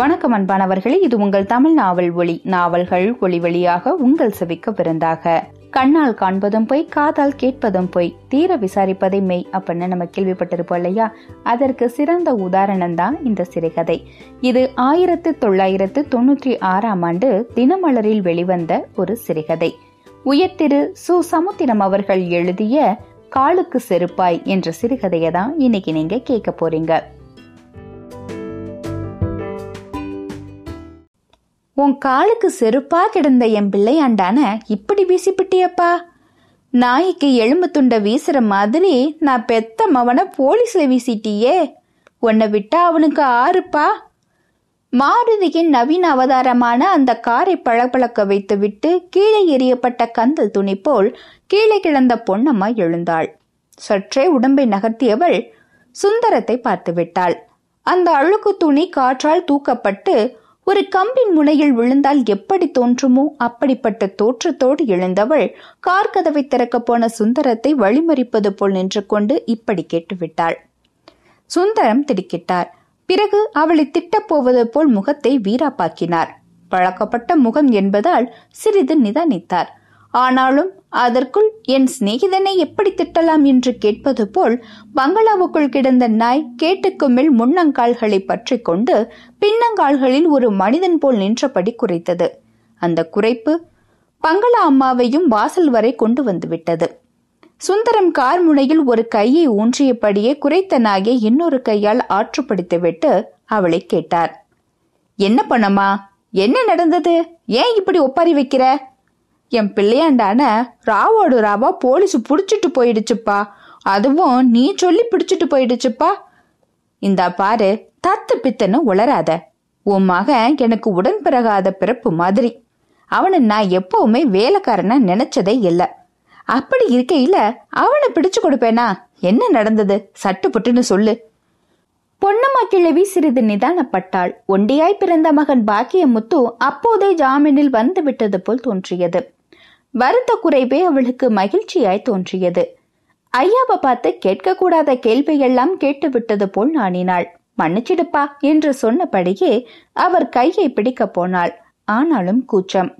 வணக்கம் அன்பானவர்களே இது உங்கள் தமிழ் நாவல் ஒளி நாவல்கள் ஒளி வழியாக உங்கள் செவிக்க விருந்தாக கண்ணால் காண்பதும் பொய் காதால் கேட்பதும் பொய் தீர விசாரிப்பதை மெய் அப்படின்னு நம்ம கேள்விப்பட்டிருப்போம் இல்லையா அதற்கு சிறந்த உதாரணம் தான் இந்த சிறுகதை இது ஆயிரத்து தொள்ளாயிரத்து தொண்ணூற்றி ஆறாம் ஆண்டு தினமலரில் வெளிவந்த ஒரு சிறுகதை உயர்திரு சு சமுத்திரம் அவர்கள் எழுதிய காலுக்கு செருப்பாய் என்ற சிறுகதையை தான் இன்னைக்கு நீங்க கேட்க போறீங்க உன் காலுக்கு செருப்பா கிடந்த என் பிள்ளையாண்டான இப்படி வீசிப்பிட்டியப்பா நாய்க்கு எலும்பு துண்டை வீசுற மாதிரி நான் பெத்த மவனை போலீஸ்ல வீசிட்டியே உன்னை விட்டா அவனுக்கு ஆறுப்பா மாருதியின் நவீன அவதாரமான அந்த காரை பளபளக்க வைத்துவிட்டு கீழே எறியப்பட்ட கந்தல் துணி போல் கீழே கிடந்த பொன்னம்மா எழுந்தாள் சற்றே உடம்பை நகர்த்தியவள் சுந்தரத்தை பார்த்து விட்டாள் அந்த அழுக்கு துணி காற்றால் தூக்கப்பட்டு ஒரு கம்பின் முனையில் விழுந்தால் எப்படி தோன்றுமோ அப்படிப்பட்ட தோற்றத்தோடு எழுந்தவள் கார் கதவை திறக்கப் போன சுந்தரத்தை வழிமறிப்பது போல் நின்று கொண்டு இப்படி கேட்டுவிட்டாள் சுந்தரம் திடுக்கிட்டார் பிறகு அவளை திட்டப் போவது போல் முகத்தை வீராப்பாக்கினார் பழக்கப்பட்ட முகம் என்பதால் சிறிது நிதானித்தார் ஆனாலும் அதற்குள் என் சிநேகிதனை எப்படி திட்டலாம் என்று கேட்பது போல் பங்களாவுக்குள் கிடந்த நாய் கேட்டுக்கு மேல் முன்னங்கால்களை பற்றி கொண்டு பின்னங்கால்களில் ஒரு மனிதன் போல் நின்றபடி குறைத்தது அந்த குறைப்பு பங்களா அம்மாவையும் வாசல் வரை கொண்டு வந்து விட்டது சுந்தரம் கார் முனையில் ஒரு கையை ஊன்றியபடியே குறைத்த நாயை இன்னொரு கையால் ஆற்றுப்படுத்திவிட்டு அவளை கேட்டார் என்ன பண்ணமா என்ன நடந்தது ஏன் இப்படி ஒப்பாரி வைக்கிற என் பிள்ளையாண்டான ராவோடு ராவா போலீஸ் புடிச்சிட்டு போயிடுச்சுப்பா அதுவும் நீ சொல்லி பிடிச்சிட்டு போயிடுச்சுப்பா இந்தா பாரு தத்து பித்தன்னு உளராத உன் மகன் எனக்கு உடன் பிறகாத பிறப்பு மாதிரி அவனை நான் எப்பவுமே வேலைக்காரனா நினைச்சதே இல்லை அப்படி இருக்கையில அவனை பிடிச்சு கொடுப்பேனா என்ன நடந்தது சட்டு புட்டுன்னு சொல்லு பொன்னம்மா கிழவி சிறிது நிதானப்பட்டாள் ஒண்டியாய் பிறந்த மகன் பாக்கியமுத்து அப்போதே ஜாமீனில் வந்து விட்டது போல் தோன்றியது வருத்த குறைவே அவளுக்கு மகிழ்ச்சியாய் தோன்றியது ஐயாவை பார்த்து கேட்கக்கூடாத கேள்வியெல்லாம் கேட்டுவிட்டது போல் நாணினாள் மன்னிச்சிடுப்பா என்று சொன்னபடியே அவர் கையை பிடிக்கப் போனாள் ஆனாலும் கூச்சம்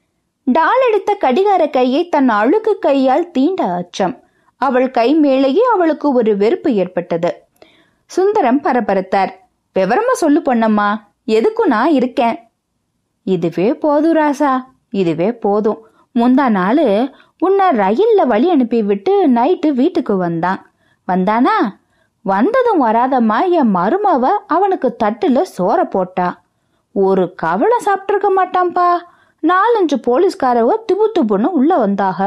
டால் எடுத்த கடிகார கையை தன் அழுக்கு கையால் தீண்ட அச்சம் அவள் கை மேலேயே அவளுக்கு ஒரு வெறுப்பு ஏற்பட்டது சுந்தரம் பரபரத்தார் விவரமா சொல்லு பொன்னம்மா எதுக்கும் நான் இருக்கேன் இதுவே போதும் ராசா இதுவே போதும் முந்தா நாள் உன்னை ரயில்ல வழி அனுப்பி விட்டு நைட்டு வீட்டுக்கு வந்தான் வந்தானா வந்ததும் வராதம்மா என் மருமவ அவனுக்கு தட்டுல சோற போட்டா ஒரு கவலை சாப்பிட்டிருக்க மாட்டான்பா நாலஞ்சு போலீஸ்காரவ துபு துபுன்னு உள்ள வந்தாக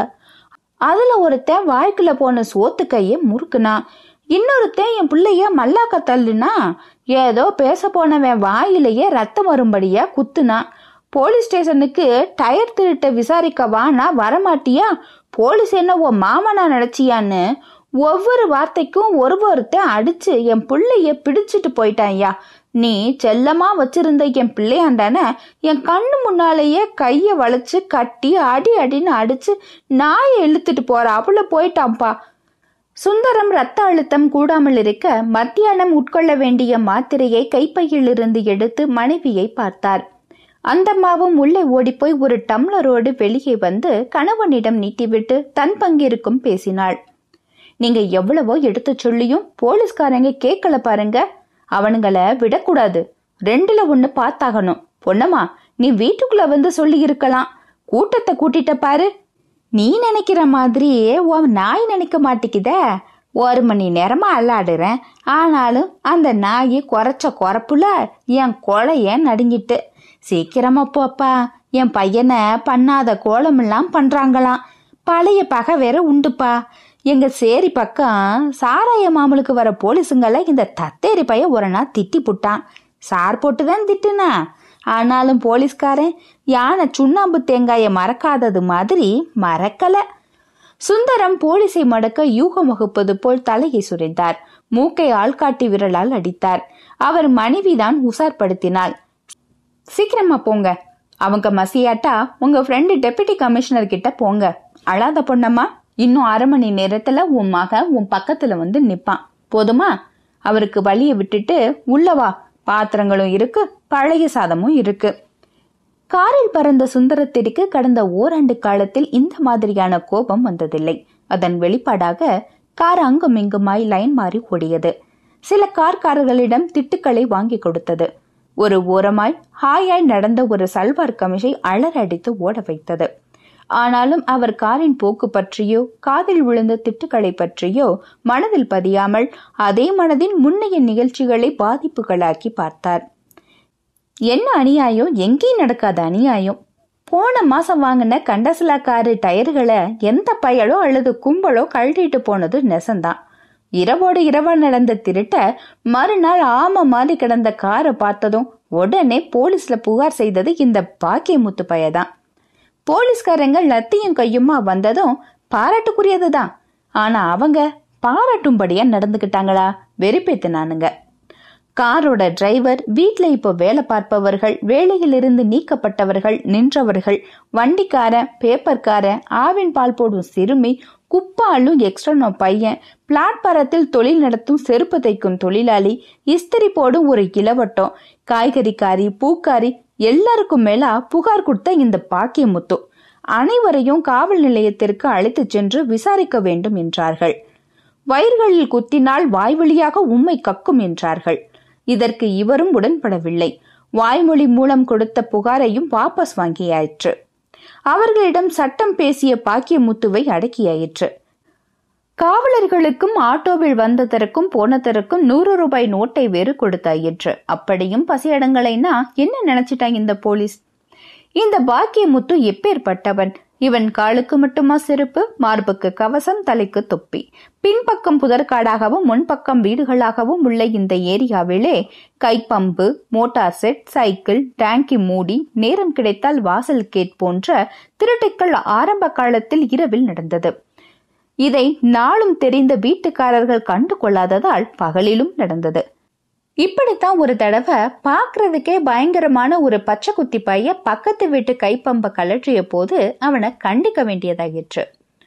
அதுல ஒருத்தன் வாய்க்குள்ள போன சோத்து கைய முறுக்குனான் இன்னொருத்தன் என் பிள்ளைய மல்லாக்க தள்ளுனா ஏதோ பேச போனவன் வாயிலேயே ரத்தம் வரும்படியா குத்துனான் போலீஸ் ஸ்டேஷனுக்கு டயர் திருட்ட விசாரிக்க வானா வரமாட்டியா போலீஸ் என்ன உன் மாமனா நினைச்சியான்னு ஒவ்வொரு வார்த்தைக்கும் ஒரு ஒருத்தன் அடிச்சு என் பிள்ளைய பிடிச்சிட்டு போயிட்டான்யா நீ செல்லமா வச்சிருந்த என் பிள்ளையாண்டான என் கண்ணு முன்னாலேயே கைய வளைச்சு கட்டி அடி அடின்னு அடிச்சு நாயை இழுத்துட்டு போற அவள போயிட்டான்பா சுந்தரம் ரத்த அழுத்தம் கூடாமல் இருக்க மத்தியானம் உட்கொள்ள வேண்டிய மாத்திரையை கைப்பையிலிருந்து எடுத்து மனைவியை பார்த்தார் அந்தம்மாவும் உள்ளே ஓடிப்போய் ஒரு டம்ளரோடு வெளியே வந்து கணவனிடம் நீட்டிவிட்டு தன் பங்கிருக்கும் பேசினாள் நீங்க எவ்வளவோ எடுத்து சொல்லியும் போலீஸ்காரங்க கேட்கல பாருங்க அவனுங்கள விடக்கூடாது ரெண்டுல ஒண்ணு பார்த்தாகணும் பொன்னம்மா நீ வீட்டுக்குள்ள வந்து சொல்லி இருக்கலாம் கூட்டத்தை கூட்டிட்ட பாரு நீ நினைக்கிற மாதிரியே உன் நாய் நினைக்க மாட்டேங்குத ஒரு மணி நேரமா அல்லாடுறேன் ஆனாலும் அந்த நாய் குறைச்ச குறப்புல என் கொலைய நடுங்கிட்டு சீக்கிரமா போப்பா என் பையனை பண்ணாத கோலமெல்லாம் பண்றாங்களாம் பழைய பகை வேற உண்டுப்பா எங்க சேரி பக்கம் சாராய மாமலுக்கு வர போலீஸுங்களை இந்த தத்தேரி பைய ஒரு நாள் திட்டி புட்டான் சார் போட்டுதான் திட்டுனா ஆனாலும் போலீஸ்காரன் யானை சுண்ணாம்பு தேங்காயை மறக்காதது மாதிரி மறக்கல சுந்தரம் போலீஸை மடக்க யூகம் வகுப்பது போல் தலையை சுரிந்தார் மூக்கை ஆள்காட்டி விரலால் அடித்தார் அவர் மனைவிதான் உசார்படுத்தினாள் சீக்கிரமா போங்க அவங்க மசியாட்டா உங்க ஃப்ரெண்டு டெபுட்டி கமிஷனர் கிட்ட போங்க அழாத பொண்ணம்மா இன்னும் அரை மணி நேரத்துல உன் மகன் உன் பக்கத்துல வந்து நிப்பான் போதுமா அவருக்கு வழிய விட்டுட்டு உள்ள வா பாத்திரங்களும் இருக்கு பழைய சாதமும் இருக்கு காரில் பறந்த சுந்தரத்திற்கு கடந்த ஓராண்டு காலத்தில் இந்த மாதிரியான கோபம் வந்ததில்லை அதன் வெளிப்பாடாக கார் அங்கும் இங்குமாய் லைன் மாறி ஓடியது சில கார்காரர்களிடம் திட்டுக்களை வாங்கி கொடுத்தது ஒரு ஓரமாய் ஹாயாய் நடந்த ஒரு சல்வார் கமிஷை அலறடித்து ஓட வைத்தது ஆனாலும் அவர் காரின் போக்கு பற்றியோ காதில் விழுந்த திட்டுக்களை பற்றியோ மனதில் பதியாமல் அதே மனதின் முன்னைய நிகழ்ச்சிகளை பாதிப்புகளாக்கி பார்த்தார் என்ன அநியாயம் எங்கேயும் நடக்காத அநியாயம் போன மாசம் வாங்கின கண்டசலா காரு டயர்களை எந்த பயலோ அல்லது கும்பலோ கழட்டிட்டு போனது நெசந்தான் இரவோடு இரவா நடந்த திருட்ட மறுநாள் ஆம மாதிரி கிடந்த காரை பார்த்ததும் உடனே போலீஸ்ல புகார் செய்தது இந்த பாக்கியமுத்து பையதான் போலீஸ்காரங்க லத்தியும் கையுமா வந்ததும் பாராட்டுக்குரியதுதான் ஆனா அவங்க பாராட்டும்படியா நடந்துகிட்டாங்களா வெறுப்பேத்துனானுங்க காரோட டிரைவர் வீட்ல இப்போ வேலை பார்ப்பவர்கள் வேலையிலிருந்து நீக்கப்பட்டவர்கள் நின்றவர்கள் வண்டிக்காரன் பேப்பர்காரன் ஆவின் பால் போடும் சிறுமி குப்பாலும் எக்ஸ்ட்ரனோ பையன் பிளாட்பாரத்தில் தொழில் நடத்தும் செருப்பு தைக்கும் தொழிலாளி இஸ்திரி போடும் ஒரு இளவட்டம் காய்கறிக்காரி பூக்காரி எல்லாருக்கும் மேல புகார் கொடுத்த இந்த பாக்கியமுத்து அனைவரையும் காவல் நிலையத்திற்கு அழைத்து சென்று விசாரிக்க வேண்டும் என்றார்கள் வயிர்களில் குத்தினால் வாய்வழியாக உம்மை கக்கும் என்றார்கள் இதற்கு இவரும் உடன்படவில்லை வாய்மொழி மூலம் கொடுத்த புகாரையும் வாபஸ் வாங்கியாயிற்று அவர்களிடம் சட்டம் பேசிய பாக்கியமுத்துவை அடக்கியாயிற்று காவலர்களுக்கும் ஆட்டோவில் வந்ததற்கும் போனதற்கும் நூறு ரூபாய் நோட்டை வேறு கொடுத்தாயிற்று அப்படியும் பசியடங்களைனா என்ன நினைச்சிட்டாங்க இந்த போலீஸ் இந்த பாக்கியமுத்து எப்பேற்பட்டவன் இவன் காலுக்கு மட்டுமா செருப்பு மார்புக்கு கவசம் தலைக்கு தொப்பி பின்பக்கம் புதற்காடாகவும் முன்பக்கம் வீடுகளாகவும் உள்ள இந்த ஏரியாவிலே கைப்பம்பு மோட்டார் செட் சைக்கிள் டேங்கி மூடி நேரம் கிடைத்தால் வாசல் கேட் போன்ற திருட்டுக்கள் ஆரம்ப காலத்தில் இரவில் நடந்தது இதை நாளும் தெரிந்த வீட்டுக்காரர்கள் கண்டு கொள்ளாததால் பகலிலும் நடந்தது இப்படித்தான் ஒரு தடவை பாக்குறதுக்கே பயங்கரமான ஒரு பச்சை குத்தி பைய பக்கத்து வீட்டு கைப்பம்ப கலற்றிய போது அவனை கண்டிக்க வேண்டியதாகிற்று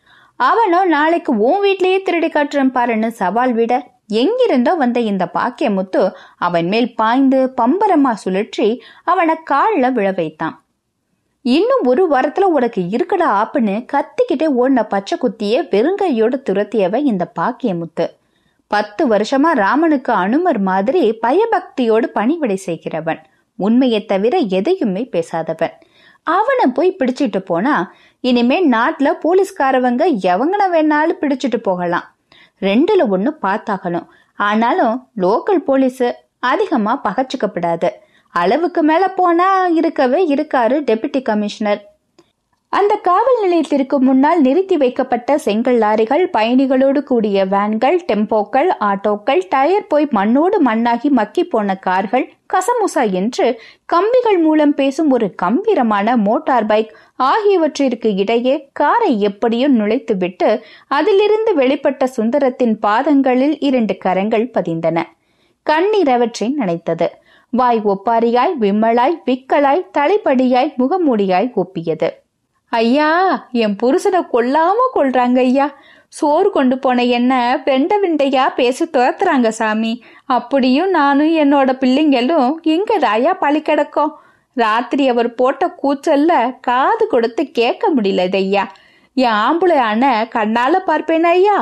அவனோ நாளைக்கு உன் வீட்லயே திருடி காட்டுறேன் பாருன்னு சவால் விட எங்கிருந்தோ வந்த இந்த பாக்கியமுத்து அவன் மேல் பாய்ந்து பம்பரமா சுழற்றி அவனை காலில் விழ வைத்தான் இன்னும் ஒரு வாரத்துல உனக்கு இருக்கடா ஆப்புன்னு கத்திக்கிட்டே ஓடின பச்சை குத்திய வெறுங்கையோடு துரத்தியவ இந்த பாக்கியமுத்து பத்து வருஷமா ராமனுக்கு அனுமர் மாதிரி பயபக்தியோடு பணிவிடை செய்கிறவன் உண்மையை தவிர எதையுமே பேசாதவன் அவனை போய் பிடிச்சிட்டு போனா இனிமே நாட்டுல போலீஸ்காரவங்க எவங்கன வேணாலும் பிடிச்சிட்டு போகலாம் ரெண்டுல ஒண்ணு பார்த்தாகணும் ஆனாலும் லோக்கல் போலீஸ் அதிகமா பகச்சுக்கப்படாது அளவுக்கு மேல போனா இருக்கவே இருக்காரு டெபுட்டி கமிஷனர் அந்த காவல் நிலையத்திற்கு முன்னால் நிறுத்தி வைக்கப்பட்ட செங்கல் லாரிகள் பயணிகளோடு கூடிய வேன்கள் டெம்போக்கள் ஆட்டோக்கள் டயர் போய் மண்ணோடு மண்ணாகி மக்கி போன கார்கள் கசமுசா என்று கம்பிகள் மூலம் பேசும் ஒரு கம்பீரமான மோட்டார் பைக் ஆகியவற்றிற்கு இடையே காரை எப்படியோ நுழைத்துவிட்டு அதிலிருந்து வெளிப்பட்ட சுந்தரத்தின் பாதங்களில் இரண்டு கரங்கள் பதிந்தன கண்ணீர் அவற்றை நனைத்தது வாய் ஒப்பாரியாய் விம்மலாய் விக்கலாய் தலைப்படியாய் முகமூடியாய் ஒப்பியது ஐயா என் புருஷனை கொல்லாம கொள்றாங்க ஐயா சோறு கொண்டு போன என்ன வெண்ட விண்டையா பேசி துரத்துறாங்க சாமி அப்படியும் நானும் என்னோட பிள்ளைங்களும் எங்க ராயா பழி கிடக்கும் ராத்திரி அவர் போட்ட கூச்சல்ல காது கொடுத்து கேட்க முடியல ஐயா என் ஆம்பளை அண்ணன் கண்ணால பார்ப்பேன் ஐயா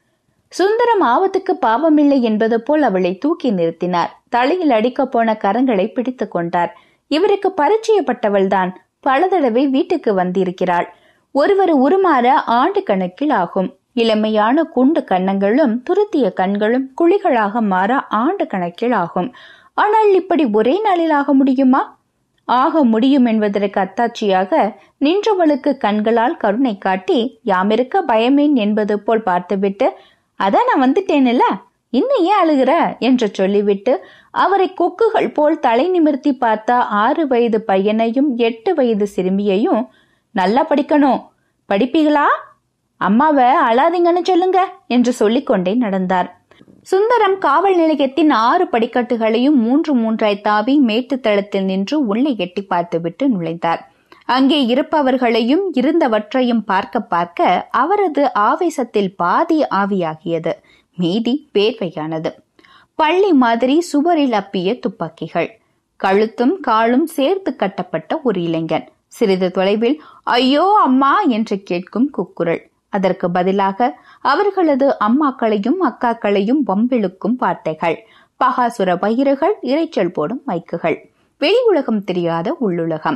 சுந்தரம் ஆபத்துக்கு பாவமில்லை என்பது போல் அவளை தூக்கி நிறுத்தினார் தலையில் அடிக்க போன கரங்களை பிடித்து கொண்டார் இவருக்கு பரிச்சயப்பட்டவள்தான் பல தடவை வீட்டுக்கு வந்திருக்கிறாள் ஒருவர் உருமாற ஆண்டு கணக்கில் ஆகும் இளமையான குண்டு கன்னங்களும் துருத்திய கண்களும் குழிகளாக மாற ஆண்டு கணக்கில் ஆகும் ஆனால் இப்படி ஒரே நாளில் ஆக முடியுமா ஆக முடியும் என்பதற்கு அத்தாட்சியாக நின்றவளுக்கு கண்களால் கருணை காட்டி யாமிருக்க பயமேன் என்பது போல் பார்த்துவிட்டு அதான் நான் வந்துட்டேன்ல இன்னும் ஏன் அழுகிற என்று சொல்லிவிட்டு அவரை கொக்குகள் போல் தலை நிமிர்த்தி பார்த்த ஆறு வயது பையனையும் எட்டு வயது சிறுமியையும் நல்லா படிக்கணும் படிப்பீங்களா அம்மாவை அழாதீங்கன்னு சொல்லுங்க என்று சொல்லிக்கொண்டே நடந்தார் சுந்தரம் காவல் நிலையத்தின் ஆறு படிக்கட்டுகளையும் மூன்று மூன்றாய் தாவி மேட்டு தளத்தில் நின்று உள்ளே எட்டி பார்த்துவிட்டு நுழைந்தார் அங்கே இருப்பவர்களையும் இருந்தவற்றையும் பார்க்க பார்க்க அவரது ஆவேசத்தில் பாதி ஆவியாகியது மீதி வேர்வையானது பள்ளி மாதிரி சுவரில் அப்பிய துப்பாக்கிகள் கழுத்தும் காலும் சேர்த்து கட்டப்பட்ட ஒரு இளைஞன் சிறிது தொலைவில் ஐயோ அம்மா என்று கேட்கும் குக்குரல் அதற்கு பதிலாக அவர்களது அம்மாக்களையும் அக்காக்களையும் வம்பிழுக்கும் வார்த்தைகள் பகாசுர பயிர்கள் இரைச்சல் போடும் மைக்குகள் வெளி உலகம் தெரியாத உள்ளுலகம்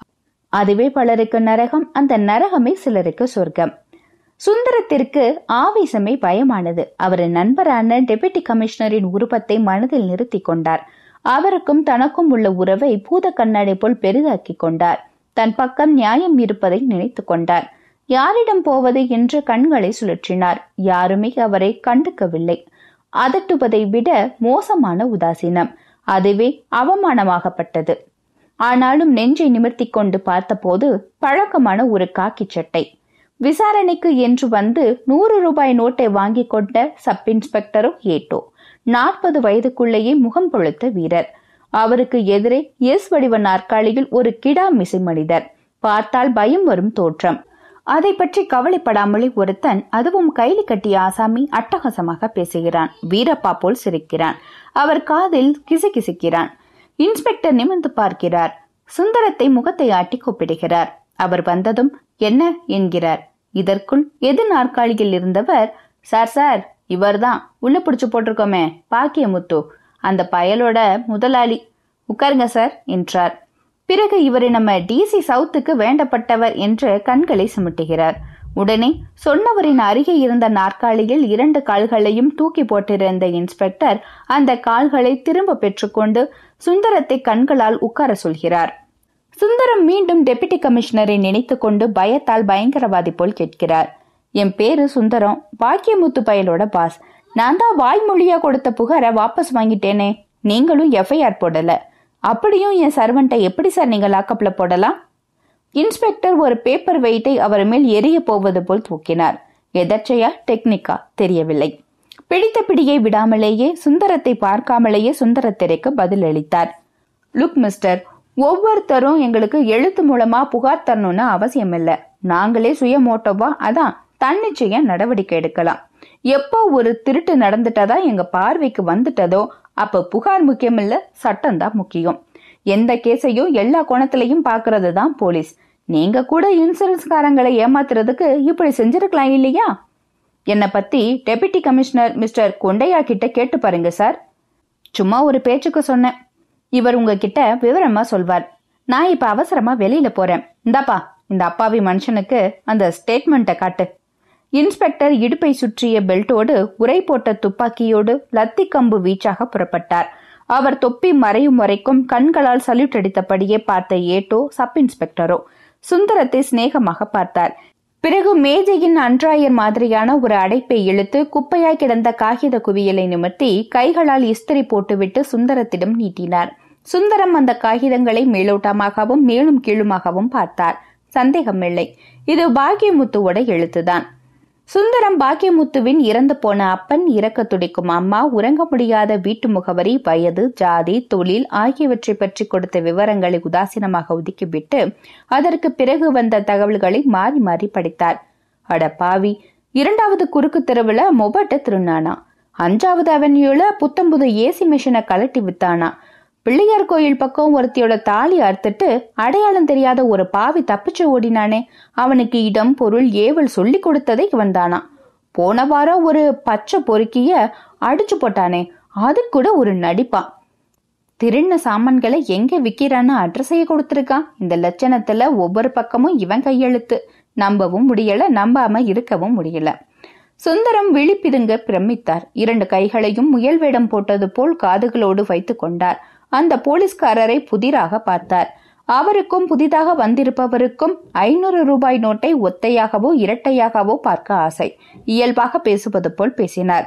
அதுவே பலருக்கு நரகம் அந்த நரகமே சிலருக்கு சொர்க்கம் சுந்தரத்திற்கு ஆவேசமே பயமானது அவரின் நண்பரான டெபுட்டி கமிஷனரின் உருவத்தை மனதில் நிறுத்தி கொண்டார் அவருக்கும் தனக்கும் உள்ள உறவை பூத கண்ணாடி போல் பெரிதாக்கி கொண்டார் தன் பக்கம் நியாயம் இருப்பதை நினைத்து கொண்டார் யாரிடம் போவது என்று கண்களை சுழற்றினார் யாருமே அவரை கண்டுக்கவில்லை அதட்டுவதை விட மோசமான உதாசீனம் அதுவே அவமானமாகப்பட்டது ஆனாலும் நெஞ்சை நிமிர்த்தி கொண்டு பார்த்தபோது பழக்கமான ஒரு காக்கி சட்டை விசாரணைக்கு என்று வந்து நூறு ரூபாய் நோட்டை வாங்கி கொண்ட சப் இன்ஸ்பெக்டரோ ஏட்டோ நாற்பது வயதுக்குள்ளேயே முகம் பொழுத்த வீரர் அவருக்கு எதிரே எஸ் வடிவ நாற்காலியில் ஒரு கிடா மிசை மனிதர் பார்த்தால் பயம் வரும் தோற்றம் அதை பற்றி கவலைப்படாமலே ஒருத்தன் அதுவும் கைலி கட்டிய ஆசாமி அட்டகாசமாக பேசுகிறான் வீரப்பா போல் சிரிக்கிறான் அவர் காதில் கிசுகிசுக்கிறான் இன்ஸ்பெக்டர் நிமிர்ந்து பார்க்கிறார் சுந்தரத்தை முகத்தை ஆட்டி கூப்பிடுகிறார் அவர் வந்ததும் என்ன என்கிறார் இதற்குள் எது நாற்காலியில் இருந்தவர் சார் சார் இவர்தான் உள்ள பிடிச்சு போட்டிருக்கோமே பாக்கியமுத்து அந்த பயலோட முதலாளி உட்காருங்க சார் என்றார் பிறகு இவரை நம்ம டிசி சவுத்துக்கு வேண்டப்பட்டவர் என்று கண்களை சுமட்டுகிறார் உடனே சொன்னவரின் அருகே இருந்த நாற்காலியில் இரண்டு கால்களையும் தூக்கி போட்டிருந்த இன்ஸ்பெக்டர் அந்த கால்களை திரும்ப பெற்றுக்கொண்டு சுந்தரத்தை கண்களால் உட்கார சொல்கிறார் சுந்தரம் மீண்டும் டெபுட்டி கமிஷனரை நினைத்துக் கொண்டு பயத்தால் பயங்கரவாதி போல் கேட்கிறார் என் பேரு சுந்தரம் பாக்கியமுத்து பயலோட பாஸ் நான் தான் வாய்மொழியா கொடுத்த புகாரை வாபஸ் வாங்கிட்டேனே நீங்களும் எஃப்ஐஆர் போடல அப்படியும் என் சர்வெண்ட்டை எப்படி சார் நீங்கள் லாக்கப்ல போடலாம் இன்ஸ்பெக்டர் ஒரு பேப்பர் வெயிட்டை அவர் மேல் எரிய போவது போல் தூக்கினார் எதர்ச்சையா டெக்னிக்கா தெரியவில்லை பிடித்த பிடியை விடாமலேயே சுந்தரத்தை பார்க்காமலேயே சுந்தரத்திரைக்கு பதில் அளித்தார் லுக் மிஸ்டர் ஒவ்வொருத்தரும் எங்களுக்கு எழுத்து மூலமா புகார் தரணும்னு அவசியம் இல்ல நாங்களே சுயமோட்டோவா அதான் தன்னிச்சையா நடவடிக்கை எடுக்கலாம் எப்போ ஒரு திருட்டு நடந்துட்டதா எங்க பார்வைக்கு வந்துட்டதோ அப்ப புகார் முக்கியம் இல்ல சட்டம் தான் முக்கியம் எந்த கேஸையும் எல்லா கோணத்திலையும் பாக்குறது தான் போலீஸ் நீங்க கூட இன்சூரன்ஸ்காரங்களை ஏமாத்துறதுக்கு இப்படி செஞ்சிருக்கலாம் இல்லையா என்னை பத்தி டெபுட்டி கமிஷனர் மிஸ்டர் கொண்டையா கிட்ட கேட்டு பாருங்க சார் சும்மா ஒரு பேச்சுக்கு சொன்னேன் இவர் உங்ககிட்ட விவரமா சொல்வார் நான் இப்ப அவசரமா வெளியில போறேன் இந்தாப்பா இந்த அப்பாவி மனுஷனுக்கு அந்த ஸ்டேட்மெண்ட்டை காட்டு இன்ஸ்பெக்டர் இடுப்பை சுற்றிய பெல்ட்டோடு உரை போட்ட துப்பாக்கியோடு லத்தி கம்பு வீச்சாக புறப்பட்டார் அவர் தொப்பி மறையும் வரைக்கும் கண்களால் சல்யூட் அடித்தபடியே பார்த்த ஏட்டோ சப் இன்ஸ்பெக்டரோ சுந்தரத்தை சிநேகமாக பார்த்தார் பிறகு மேஜையின் அன்றாயர் மாதிரியான ஒரு அடைப்பை இழுத்து குப்பையாய் கிடந்த காகித குவியலை நிமிர்த்தி கைகளால் இஸ்திரி போட்டுவிட்டு சுந்தரத்திடம் நீட்டினார் சுந்தரம் அந்த காகிதங்களை மேலோட்டமாகவும் மேலும் கீழுமாகவும் பார்த்தார் சந்தேகமில்லை இது பாக்கியமுத்துவோட எழுத்துதான் சுந்தரம் பாக்கியமுத்துவின் இறந்து போன அப்பன் இறக்க துடிக்கும் அம்மா உறங்க முடியாத வீட்டு முகவரி வயது ஜாதி தொழில் ஆகியவற்றை பற்றி கொடுத்த விவரங்களை உதாசீனமாக ஒதுக்கிவிட்டு அதற்கு பிறகு வந்த தகவல்களை மாறி மாறி படித்தார் அட பாவி இரண்டாவது குறுக்கு தெருவுல மொபட்ட திருநானா அஞ்சாவது அவென்யூல புத்தம்புது ஏசி மிஷினை கலட்டி வித்தானா பிள்ளையார் கோயில் பக்கம் ஒருத்தியோட தாலி அறுத்துட்டு அடையாளம் தெரியாத ஒரு பாவி தப்பிச்சு ஓடினானே அவனுக்கு இடம் பொருள் ஏவல் சொல்லி கொடுத்ததை இவன்தானா போன வாரம் ஒரு பச்சை பொறுக்கிய அடிச்சு போட்டானே அது கூட ஒரு நடிப்பா திருண்ண சாமான்களை எங்க விக்கிறான்னு அட்ரஸைய கொடுத்திருக்கான் இந்த லட்சணத்துல ஒவ்வொரு பக்கமும் இவன் கையெழுத்து நம்பவும் முடியல நம்பாம இருக்கவும் முடியல சுந்தரம் விழிப்பிதுங்க பிரமித்தார் இரண்டு கைகளையும் முயல் வேடம் போட்டது போல் காதுகளோடு வைத்துக் கொண்டார் அந்த போலீஸ்காரரை புதிராக பார்த்தார் அவருக்கும் புதிதாக வந்திருப்பவருக்கும் ஐநூறு ரூபாய் நோட்டை ஒத்தையாகவோ இரட்டையாகவோ பார்க்க ஆசை இயல்பாக பேசுவது போல் பேசினார்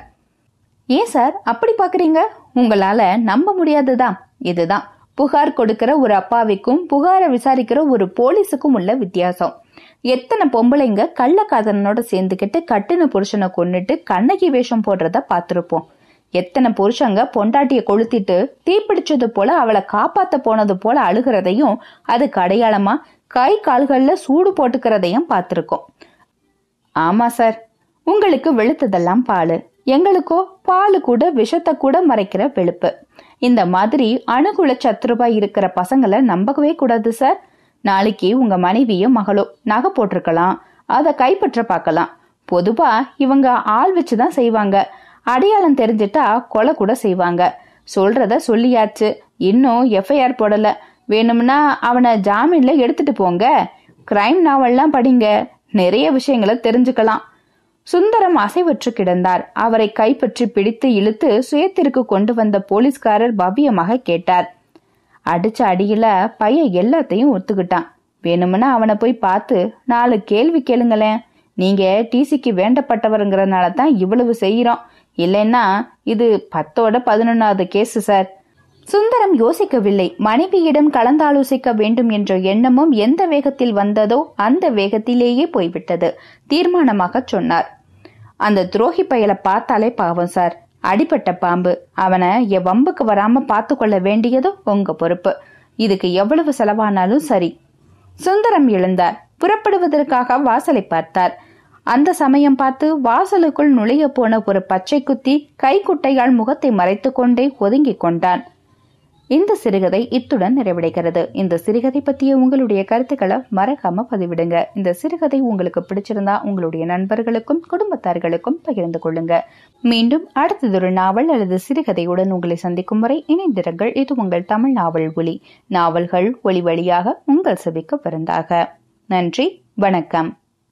ஏன் சார் அப்படி பாக்குறீங்க உங்களால நம்ப முடியாதுதான் இதுதான் புகார் கொடுக்கிற ஒரு அப்பாவிக்கும் புகாரை விசாரிக்கிற ஒரு போலீஸுக்கும் உள்ள வித்தியாசம் எத்தனை பொம்பளைங்க கள்ளக்காதலனோட சேர்ந்துக்கிட்டு கட்டின புருஷனை கொன்னுட்டு கண்ணகி வேஷம் போடுறத பார்த்திருப்போம் எத்தனை புருஷங்க பொண்டாட்டிய கொளுத்திட்டு தீப்பிடிச்சது போல அவளை காப்பாத்த போனது போல அழுகிறதையும் அதுக்கு அடையாளமா கை கால்கள்ல சூடு போட்டுக்கிறதையும் பார்த்திருக்கோம் ஆமா சார் உங்களுக்கு வெளுத்ததெல்லாம் பாலு எங்களுக்கோ பாலு கூட விஷத்தை கூட மறைக்கிற வெளுப்பு இந்த மாதிரி அணுகுல சத்துருவா இருக்கிற பசங்களை நம்பவே கூடாது சார் நாளைக்கு உங்க மனைவியும் மகளோ நகை போட்டிருக்கலாம் அதை கைப்பற்ற பார்க்கலாம் பொதுவா இவங்க ஆள் வச்சுதான் செய்வாங்க அடையாளம் தெரிஞ்சிட்டா கொலை கூட செய்வாங்க சொல்றத சொல்லியாச்சு இன்னும் எஃப்ஐஆர் போடல வேணும்னா அவனை ஜாமீன்ல எடுத்துட்டு போங்க கிரைம் நாவல்லாம் படிங்க நிறைய விஷயங்களை தெரிஞ்சுக்கலாம் சுந்தரம் அசைவற்று கிடந்தார் அவரை கைப்பற்றி பிடித்து இழுத்து சுயத்திற்கு கொண்டு வந்த போலீஸ்காரர் பவ்யமாக கேட்டார் அடிச்ச அடியில பையன் எல்லாத்தையும் ஒத்துக்கிட்டான் வேணும்னா அவனை போய் பார்த்து நாலு கேள்வி கேளுங்களேன் நீங்க டிசிக்கு வேண்டப்பட்டவருங்கிறனால தான் இவ்வளவு செய்யறோம் இல்லைன்னா இது பத்தோட பதினொன்னாவது கேஸ் சார் சுந்தரம் யோசிக்கவில்லை மனைவியிடம் கலந்தாலோசிக்க வேண்டும் என்ற எண்ணமும் எந்த வேகத்தில் வந்ததோ அந்த வேகத்திலேயே போய்விட்டது தீர்மானமாக சொன்னார் அந்த துரோகி பயலை பார்த்தாலே பாவம் சார் அடிப்பட்ட பாம்பு அவனை என் வம்புக்கு வராம பார்த்து கொள்ள வேண்டியது உங்க பொறுப்பு இதுக்கு எவ்வளவு செலவானாலும் சரி சுந்தரம் எழுந்தார் புறப்படுவதற்காக வாசலை பார்த்தார் அந்த சமயம் பார்த்து வாசலுக்குள் நுழைய போன ஒரு பச்சை குத்தி கைக்குட்டையால் முகத்தை மறைத்து கொண்டே ஒதுங்கிக் கொண்டான் இந்த சிறுகதை இத்துடன் நிறைவடைகிறது இந்த சிறுகதை பற்றிய உங்களுடைய கருத்துக்களை மறக்காம பதிவிடுங்க இந்த சிறுகதை உங்களுக்கு பிடிச்சிருந்தா உங்களுடைய நண்பர்களுக்கும் குடும்பத்தார்களுக்கும் பகிர்ந்து கொள்ளுங்க மீண்டும் அடுத்ததொரு நாவல் அல்லது சிறுகதையுடன் உங்களை சந்திக்கும் வரை இணைந்திருங்கள் இது உங்கள் தமிழ் நாவல் ஒளி நாவல்கள் ஒளி வழியாக உங்கள் செவிக்கு விருந்தாக நன்றி வணக்கம்